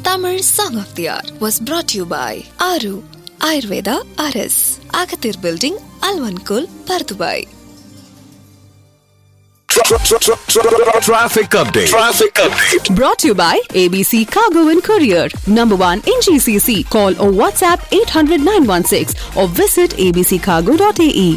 Tamil Song of the Hour was brought to you by Aru Ayurveda RS, Agathir Building, Alvankul, Pardubai. Traffic update. Traffic update. Brought to you by ABC Cargo and Courier. Number one in GCC. Call or WhatsApp 800 916 or visit abccargo.ae.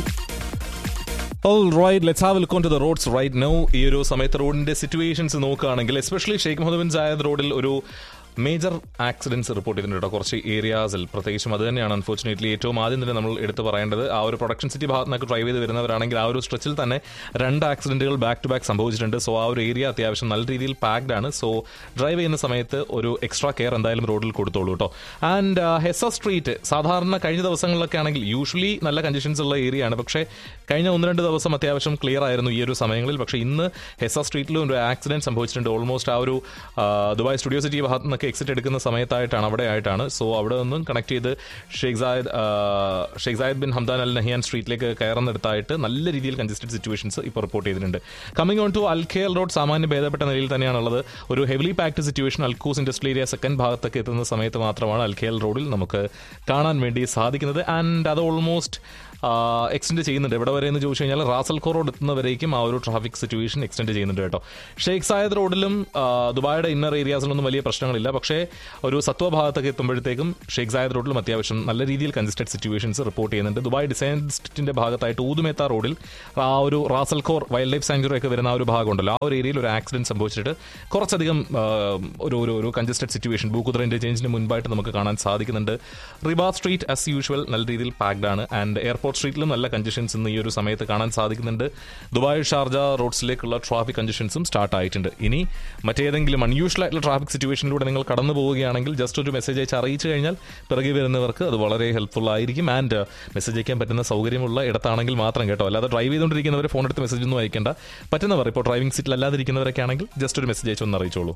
All right let's have look on to the roads right no ഈ ഒരു സമയത്ത് റോഡിന്റെ സിറ്റുവേഷൻസ് നോക്കുകയാണെങ്കിൽ especially Sheikh Mohammed bin Zayed റോഡിൽ ഒരു major accidents report ചെയ്തിട്ടുണ്ട് കേട്ടോ കുറച്ച് ഏരിയാസിൽ പ്രത്യേകിച്ചും അത് തന്നെയാണ് അൺഫോർച്ചുനേറ്റ്ലി ഏറ്റവും ആദ്യം തന്നെ നമ്മൾ എടുത്ത് പറയേണ്ടത് ആ ഒരു പ്രൊഡക്ഷൻ സിറ്റി ഭാഗത്ത് നിന്നൊക്കെ ഡ്രൈവ് ചെയ്ത് വരുന്നവരാണെങ്കിൽ ആ ഒരു സ്ട്രെച്ചിൽ തന്നെ രണ്ട് ആക്സിഡന്റുകൾ ബാക്ക് ടു ബാക്ക് സംഭവിച്ചിട്ടുണ്ട് സോ ആ ഒരു ഏരിയ അത്യാവശ്യം നല്ല രീതിയിൽ പാക്ഡ് ആണ് സോ ഡ്രൈവ് ചെയ്യുന്ന സമയത്ത് ഒരു എക്സ്ട്രാ കെയർ എന്തായാലും റോഡിൽ കൊടുത്തോളൂ കേട്ടോ ആൻഡ് ഹെസ സ്ട്രീറ്റ് സാധാരണ കഴിഞ്ഞ ദിവസങ്ങളിലൊക്കെ ആണെങ്കിൽ യൂഷ്വലി നല്ല കണ്ടീഷൻസ് ഉള്ള ഏരിയ ആണ് പക്ഷേ കഴിഞ്ഞ ഒന്ന് രണ്ട് ദിവസം അത്യാവശ്യം ക്ലിയർ ആയിരുന്നു ഈ ഒരു സമയങ്ങളിൽ പക്ഷേ ഇന്ന് ഹെസ സ്ട്രീറ്റിലും ഒരു ആക്സിഡന്റ് സംഭവിച്ചിട്ടുണ്ട് ഓൾമോസ്റ്റ് ആ ഒരു ആ, ദുബായ് സ്റ്റുഡിയോ സിറ്റി ഭാഗത്ത് നിന്നൊക്കെ എക്സിറ്റ് എടുക്കുന്ന സമയത്തായിട്ടാണ് അവിടെ ആയിട്ടാണ് സോ അവിടെ നിന്നും കണക്ട് ചെയ്ത് ഷെയ്ഖ് സായദ് ആ, Sheikh Zayed bin Hamdan Al Nahyan സ്ട്രീറ്റിലേക്ക് കയറുന്നിടത്തായിട്ട് നല്ല രീതിയിൽ കൺജസ്റ്റഡ് സിറ്റുവേഷൻസ് ഇപ്പോൾ റിപ്പോർട്ട് ചെയ്തിട്ടുണ്ട് coming on to Al Khail road സാമാന്യ ഭേദപ്പെട്ട നിലയിൽ തന്നെയാണുള്ളത് ഒരു heavily packed situation Al Quoz industrial area second ഭാഗത്തൊക്കെ എത്തുന്ന സമയത്ത് മാത്രമാണ് അൽഖേൽ റോഡിൽ നമുക്ക് കാണാൻ വേണ്ടി സാധിക്കുന്നത് ആൻഡ് അത് ഓൾമോസ്റ്റ് എക്സ്റ്റെൻഡ് ചെയ്യുന്നുണ്ട് എവിടെ വരെ എന്ന് ചോദിച്ചു കഴിഞ്ഞാൽ റാസൽഖോർ റോഡ് എത്തുന്നവരേക്കും ആ ഒരു ട്രാഫിക് സിറ്റുവേഷൻ എക്സ്റ്റെൻഡ് ചെയ്യുന്നുണ്ട് കേട്ടോ ഷെയ്ഖ് സായദ് റോഡിലും ആ, ദുബായിയുടെ ഇന്നർ ഏരിയാസിലൊന്നും വലിയ പ്രശ്നങ്ങളില്ല പക്ഷേ ഒരു സത്വ ഭാഗത്തൊക്കെ എത്തുമ്പോഴത്തേക്കും ഷെയ്ഖ് സായദ് റോഡിലും അത്യാവശ്യം നല്ല രീതിയിൽ കൺജസ്റ്റഡ് സിറ്റുവേഷൻസ് റിപ്പോർട്ട് ചെയ്യുന്നുണ്ട് ദുബായ് ഡിസൈൻ ഡിസ്ട്രിക്റ്റിന്റെ ഭാഗത്തായിട്ട് ഊതുമേത്ത റോഡിൽ ആ ഒരു റാസൽഖോർ വൈൽഡ് ലൈഫ് സാങ്ച്വറി ഒക്കെ വരുന്ന ആ ഒരു ഭാഗമുണ്ടല്ലോ ആ ഒരു ഏരിയയിൽ ഒരു ആക്സിഡന്റ് സംഭവിച്ചിട്ട് കുറച്ചധികം ആ, ഒരു ഒരു ഒരു കൺജസ്റ്റഡ് സിറ്റുവേഷൻ ബൂക്കുദ്ര ഇന്റർചേഞ്ചിന് മുൻപായിട്ട് നമുക്ക് കാണാൻ സാധിക്കുന്നുണ്ട് റിബാ സ്ട്രീറ്റ് ആസ് യൂഷ്വൽ നല്ല രീതിയിൽ പാക്ഡ് ആണ് ആൻഡ് എയർപോർട്ട് സ്ട്രീറ്റിലും നല്ല കണ്ടീഷൻസ് ഇന്ന് ഈ ഒരു സമയത്ത് കാണാൻ സാധിക്കുന്നുണ്ട് ദുബായ് ഷാർജ റോഡ്സിലേക്കുള്ള ട്രാഫിക് കണ്ടീഷൻസും സ്റ്റാർട്ട് ആയിട്ടുണ്ട് ഇനി മറ്റേതെങ്കിലും അൺയൂഷ്വൽ ആയിട്ടുള്ള ട്രാഫിക് സിറ്റുവേഷനിലൂടെ നിങ്ങൾ കടന്നു പോവുകയാണെങ്കിൽ ജസ്റ്റ് ഒരു മെസ്സേജ് അയച്ച് അറിയിച്ചു കഴിഞ്ഞാൽ പിറകെ വരുന്നവർക്ക് അത് വളരെ ഹെൽപ്ഫുൾ ആയിരിക്കും ആൻഡ് മെസ്സേജ് അയക്കാൻ പറ്റുന്ന സൗകര്യമുള്ള ഇടത്താണെങ്കിൽ മാത്രം കേട്ടോ അല്ലാതെ ഡ്രൈവ് ചെയ്തുകൊണ്ടിരിക്കുന്നവർ ഫോൺ എടുത്ത് മെസ്സേജ് ഒന്നും അയക്കേണ്ട പറ്റുന്നവർ ഇപ്പോൾ ഡ്രൈവിംഗ് സീറ്റിൽ അല്ലാതിരിക്കുന്നവരൊക്കെ ആണെങ്കിൽ ജസ്റ്റ് ഒരു മെസ്സേജ് അയച്ചൊന്ന് അറിയിച്ചോളൂ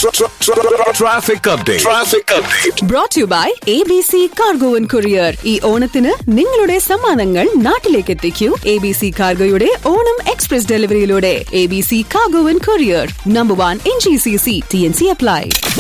Traffic update. Traffic update. Brought to you by ABC Cargo and Courier. ഈ ഓണത്തിന് നിങ്ങളുടെ സമ്മാനങ്ങൾ നാട്ടിലേക്ക് എത്തിക്കൂ എ ബി സി കാർഗോയുടെ ഓണം എക്സ്പ്രസ് ഡെലിവറിയിലൂടെ A B C cargo and courier number one in G C C T N C apply